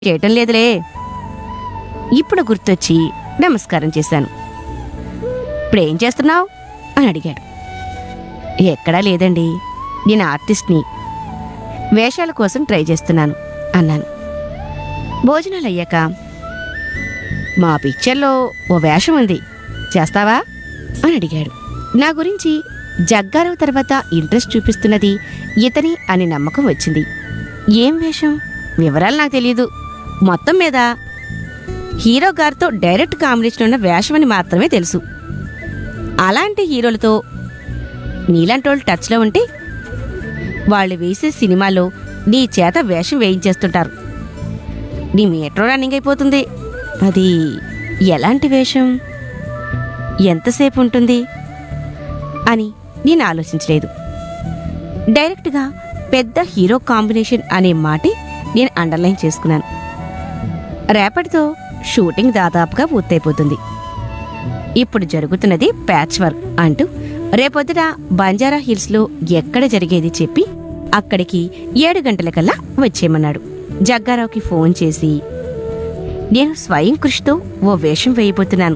చేయటం లేదులే ఇప్పుడు గుర్తొచ్చి నమస్కారం చేశాను ఇప్పుడేం చేస్తున్నావు అని అడిగాడు ఎక్కడా లేదండి నేను ఆర్టిస్ట్ని వేషాల కోసం ట్రై చేస్తున్నాను అన్నాను భోజనాలు అయ్యాక మా పిక్చర్లో ఓ వేషం ఉంది చేస్తావా అని అడిగాడు నా గురించి జగ్గారావు తర్వాత ఇంట్రెస్ట్ చూపిస్తున్నది ఇతని అని నమ్మకం వచ్చింది ఏం వేషం వివరాలు నాకు తెలియదు మొత్తం మీద హీరో గారితో డైరెక్ట్ కాంబినేషన్ ఉన్న వేషం అని మాత్రమే తెలుసు అలాంటి హీరోలతో నీలాంటి వాళ్ళు టచ్లో ఉంటే వాళ్ళు వేసే సినిమాలో నీ చేత వేషం వేయించేస్తుంటారు నీ మీటర్ రన్నింగ్ అయిపోతుంది అది ఎలాంటి వేషం ఎంతసేపు ఉంటుంది అని నేను ఆలోచించలేదు డైరెక్ట్గా పెద్ద హీరో కాంబినేషన్ అనే మాటే నేను అండర్లైన్ చేసుకున్నాను రేపటితో షూటింగ్ దాదాపుగా పూర్తయిపోతుంది ఇప్పుడు జరుగుతున్నది ప్యాచ్ వర్క్ అంటూ రేపొద్దున బంజారా హిల్స్లో ఎక్కడ జరిగేది చెప్పి అక్కడికి ఏడు గంటలకల్లా వచ్చేయమన్నాడు జగ్గారావుకి ఫోన్ చేసి నేను స్వయం కృషితో ఓ వేషం వేయబోతున్నాను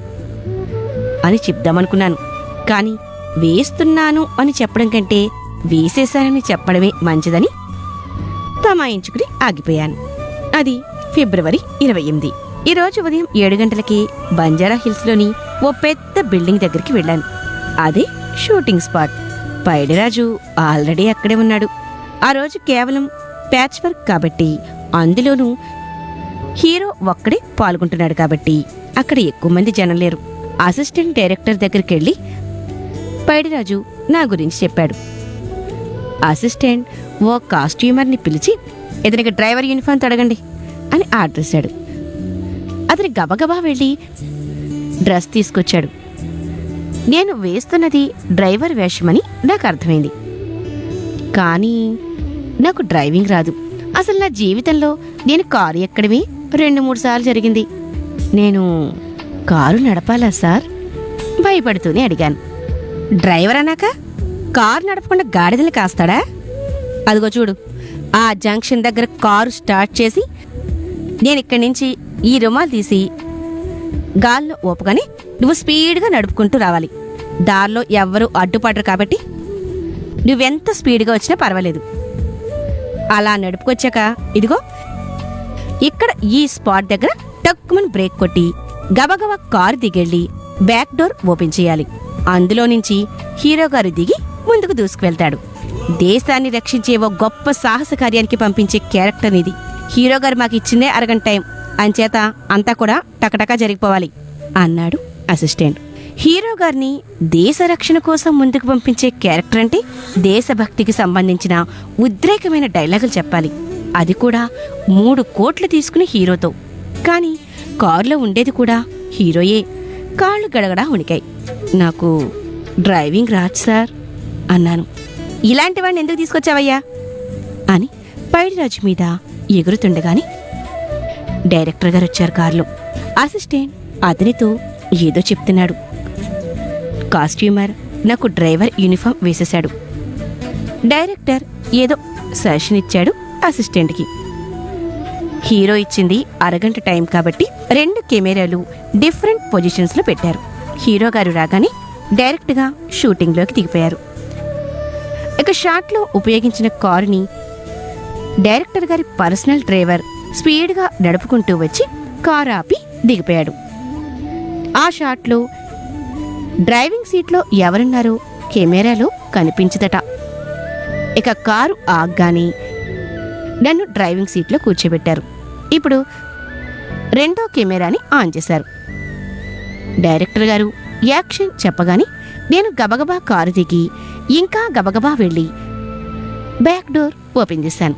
అని చెప్దామనుకున్నాను కానీ వేస్తున్నాను అని చెప్పడం కంటే వేసేశానని చెప్పడమే మంచిదని తమాయించుకుని ఆగిపోయాను అది ఫిబ్రవరి ఇరవై ఎనిమిది ఈ రోజు ఉదయం ఏడు గంటలకి బంజారా హిల్స్లోని ఓ పెద్ద బిల్డింగ్ దగ్గరికి వెళ్ళాను అదే షూటింగ్ స్పాట్ పైడిరాజు ఆల్రెడీ అక్కడే ఉన్నాడు ఆ రోజు కేవలం ప్యాచ్ వర్క్ కాబట్టి అందులోనూ హీరో ఒక్కడే పాల్గొంటున్నాడు కాబట్టి అక్కడ ఎక్కువ మంది జనం లేరు అసిస్టెంట్ డైరెక్టర్ దగ్గరికి వెళ్ళి పైడిరాజు నా గురించి చెప్పాడు అసిస్టెంట్ ఓ కాస్ట్యూమర్ని పిలిచి ఇతనికి డ్రైవర్ యూనిఫామ్ తొడగండి అని ఆర్డర్ ఇచ్చాడు అతని గబగబా వెళ్ళి డ్రెస్ తీసుకొచ్చాడు నేను వేస్తున్నది డ్రైవర్ వేషమని నాకు అర్థమైంది కానీ నాకు డ్రైవింగ్ రాదు అసలు నా జీవితంలో నేను కారు ఎక్కడమే రెండు మూడు సార్లు జరిగింది నేను కారు నడపాలా సార్ భయపడుతూనే అడిగాను డ్రైవర్ అన్నాక కారు నడపకుండా గాడిదలు కాస్తాడా అదిగో చూడు ఆ జంక్షన్ దగ్గర కారు స్టార్ట్ చేసి నేను ఇక్కడి నుంచి ఈ రుమాలు తీసి గాల్లో ఊపగానే నువ్వు స్పీడ్గా నడుపుకుంటూ రావాలి దారిలో ఎవ్వరూ అడ్డుపడరు కాబట్టి నువ్వెంత స్పీడ్గా వచ్చినా పర్వాలేదు అలా నడుపుకొచ్చాక ఇదిగో ఇక్కడ ఈ స్పాట్ దగ్గర టక్కుమని బ్రేక్ కొట్టి గబగబా కారు దిగెళ్ళి బ్యాక్ డోర్ ఓపెన్ చేయాలి అందులో నుంచి హీరో గారు దిగి ముందుకు దూసుకువెళ్తాడు దేశాన్ని రక్షించే ఓ గొప్ప సాహస కార్యానికి పంపించే క్యారెక్టర్ ఇది హీరో గారు మాకు ఇచ్చిందే అరగంట టైం అంచేత అంతా కూడా టకటకా జరిగిపోవాలి అన్నాడు అసిస్టెంట్ హీరో గారిని దేశ రక్షణ కోసం ముందుకు పంపించే క్యారెక్టర్ అంటే దేశభక్తికి సంబంధించిన ఉద్రేకమైన డైలాగులు చెప్పాలి అది కూడా మూడు కోట్లు తీసుకుని హీరోతో కానీ కారులో ఉండేది కూడా హీరోయే కాళ్ళు గడగడా ఉణికాయి నాకు డ్రైవింగ్ రాదు సార్ అన్నాను ఇలాంటి వాడిని ఎందుకు తీసుకొచ్చావయ్యా అని పైడిరాజు మీద ఎగురుతుండగాని డైరెక్టర్ గారు వచ్చారు కారులో అసిస్టెంట్ అతనితో ఏదో చెప్తున్నాడు కాస్ట్యూమర్ నాకు డ్రైవర్ యూనిఫామ్ వేసేశాడు డైరెక్టర్ ఏదో సజెషన్ ఇచ్చాడు అసిస్టెంట్కి హీరో ఇచ్చింది అరగంట టైం కాబట్టి రెండు కెమెరాలు డిఫరెంట్ పొజిషన్స్లో పెట్టారు హీరో గారు రాగానే డైరెక్ట్గా షూటింగ్లోకి దిగిపోయారు ఇక షాట్లో ఉపయోగించిన కారుని డైరెక్టర్ గారి పర్సనల్ డ్రైవర్ స్పీడ్గా నడుపుకుంటూ వచ్చి కారు ఆపి దిగిపోయాడు ఆ షాట్లో డ్రైవింగ్ సీట్లో ఎవరున్నారో కెమెరాలో కనిపించదట ఇక కారు ఆగ్గానే నన్ను డ్రైవింగ్ సీట్లో కూర్చోబెట్టారు ఇప్పుడు రెండో కెమెరాని ఆన్ చేశారు డైరెక్టర్ గారు యాక్షన్ చెప్పగానే నేను గబగబా కారు దిగి ఇంకా గబగబా వెళ్ళి బ్యాక్ డోర్ ఓపెన్ చేశాను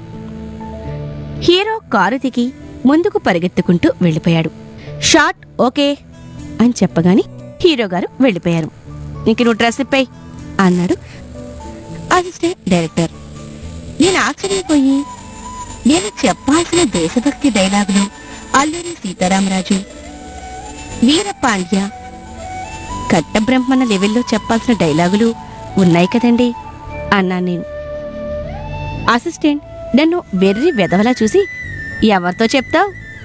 హీరో కారు దిగి ముందుకు పరిగెత్తుకుంటూ వెళ్ళిపోయాడు షాట్ ఓకే అని చెప్పగానే హీరో గారు వెళ్ళిపోయారు ఇంక నువ్వు డ్రెస్ ఇప్పాయి అన్నాడు అసిస్టెంట్ డైరెక్టర్ నేను ఆశ్చర్యపోయి నేను చెప్పాల్సిన దేశభక్తి డైలాగులు అల్లూరి సీతారామరాజు వీరపాండ్య కట్టబ్రహ్మణ లెవెల్లో చెప్పాల్సిన డైలాగులు ఉన్నాయి కదండి అన్నాను నేను అసిస్టెంట్ నన్ను వెర్రి వెదవలా చూసి ఎవరితో చెప్తావు